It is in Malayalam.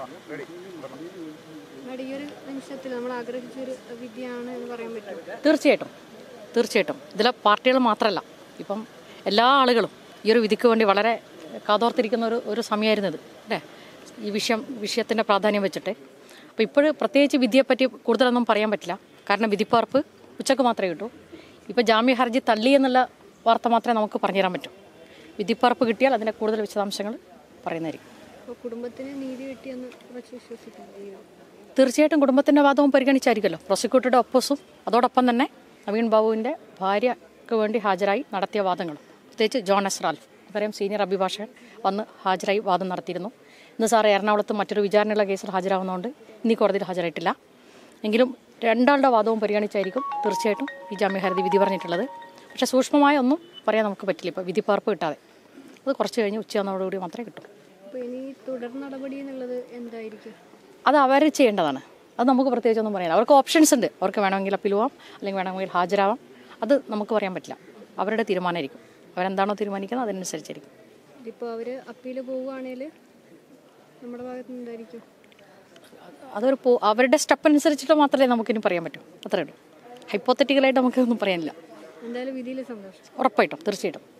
മാഡം ഈ ഒരു നിമിഷത്തിൽ നമ്മൾ ആഗ്രഹിച്ച ഒരു വിദ്യയാണ് എന്ന് പറയാൻ പറ്റും തീർച്ചയായിട്ടും തീർച്ചയായിട്ടും ഇതിലെ പാർട്ടികൾ മാത്രമല്ല ഇപ്പം എല്ലാ ആളുകളും ഈ ഒരു വിധിക്ക് വേണ്ടി വളരെ കാതോർത്തിരിക്കുന്ന ഒരു ഒരു സമയമായിരുന്നു ഇത് അല്ലേ ഈ വിഷയം വിഷയത്തിൻ്റെ പ്രാധാന്യം വെച്ചിട്ട് അപ്പോൾ ഇപ്പോഴും പ്രത്യേകിച്ച് വിധിയെപ്പറ്റി കൂടുതലൊന്നും പറയാൻ പറ്റില്ല കാരണം വിധിപ്പാർപ്പ് ഉച്ചക്ക് മാത്രമേ കിട്ടൂ ഇപ്പോൾ ജാമ്യ ഹർജി തള്ളി എന്നുള്ള വാർത്ത മാത്രമേ നമുക്ക് പറഞ്ഞു തരാൻ പറ്റൂ വിധിപ്പാർപ്പ് കിട്ടിയാൽ അതിൻ്റെ കൂടുതൽ വിശദാംശങ്ങൾ പറയുന്നതായിരിക്കും അപ്പോൾ കുടുംബത്തിന് നീതി കിട്ടിയെന്ന് കുറച്ച് വിശ്വസിക്കുന്നു തീർച്ചയായിട്ടും കുടുംബത്തിൻ്റെ വാദവും പരിഗണിച്ചായിരിക്കുമല്ലോ പ്രോസിക്യൂട്ടറുടെ ഒപ്പോസും അതോടൊപ്പം തന്നെ നവീൻ ബാബുവിൻ്റെ ഭാര്യയ്ക്ക് വേണ്ടി ഹാജരായി നടത്തിയ വാദങ്ങളും പ്രത്യേകിച്ച് ജോൺ എസ് റാൽഫ് നമുക്കറിയാം സീനിയർ അഭിഭാഷകൻ വന്ന് ഹാജരായി വാദം നടത്തിയിരുന്നു ഇന്ന് സാറ് എറണാകുളത്ത് മറ്റൊരു വിചാരണയുള്ള കേസിൽ ഹാജരാവുന്നതുകൊണ്ട് ഇന്നീ കോടതിയിൽ ഹാജരായിട്ടില്ല എങ്കിലും രണ്ടാളുടെ വാദവും പരിഗണിച്ചായിരിക്കും തീർച്ചയായിട്ടും ഈ ജാമ്യഹരതി വിധി പറഞ്ഞിട്ടുള്ളത് പക്ഷേ സൂക്ഷ്മമായ ഒന്നും പറയാൻ നമുക്ക് പറ്റില്ല ഇപ്പോൾ വിധിപ്പാർപ്പ് കിട്ടാതെ അത് കുറച്ച് കഴിഞ്ഞ് ഉച്ചയാകുന്നതോടുകൂടി മാത്രമേ കിട്ടൂ അപ്പോൾ ഇനി തുടർ നടപടി എന്നുള്ളത് എന്തായിരിക്കും അത് അവർ ചെയ്യേണ്ടതാണ് അത് നമുക്ക് പ്രത്യേകിച്ചൊന്നും പറയാനില്ല അവർക്ക് ഓപ്ഷൻസ് ഉണ്ട് അവർക്ക് വേണമെങ്കിൽ അപ്പീൽ പോവാം അല്ലെങ്കിൽ വേണമെങ്കിൽ ഹാജരാവാം അത് നമുക്ക് പറയാൻ പറ്റില്ല അവരുടെ തീരുമാനമായിരിക്കും അവരെന്താണോ തീരുമാനിക്കുന്നത് അതിനനുസരിച്ചായിരിക്കും ഇതിപ്പോൾ അവർ അപ്പീൽ പോവുകയാണെങ്കിൽ നമ്മുടെ ഭാഗത്ത് നിന്ന് എന്തായിരിക്കും അതൊരു പോ അവരുടെ സ്റ്റെപ്പ് അനുസരിച്ചിട്ട് മാത്രമേ നമുക്കിനി പറയാൻ പറ്റൂ അത്രേ ഉള്ളൂ ഹൈപ്പോത്തറ്റിക്കലായിട്ട് നമുക്കൊന്നും പറയാനില്ല എന്തായാലും വിധിയിൽ സന്തോഷം ഉറപ്പായിട്ടും തീർച്ചയായിട്ടും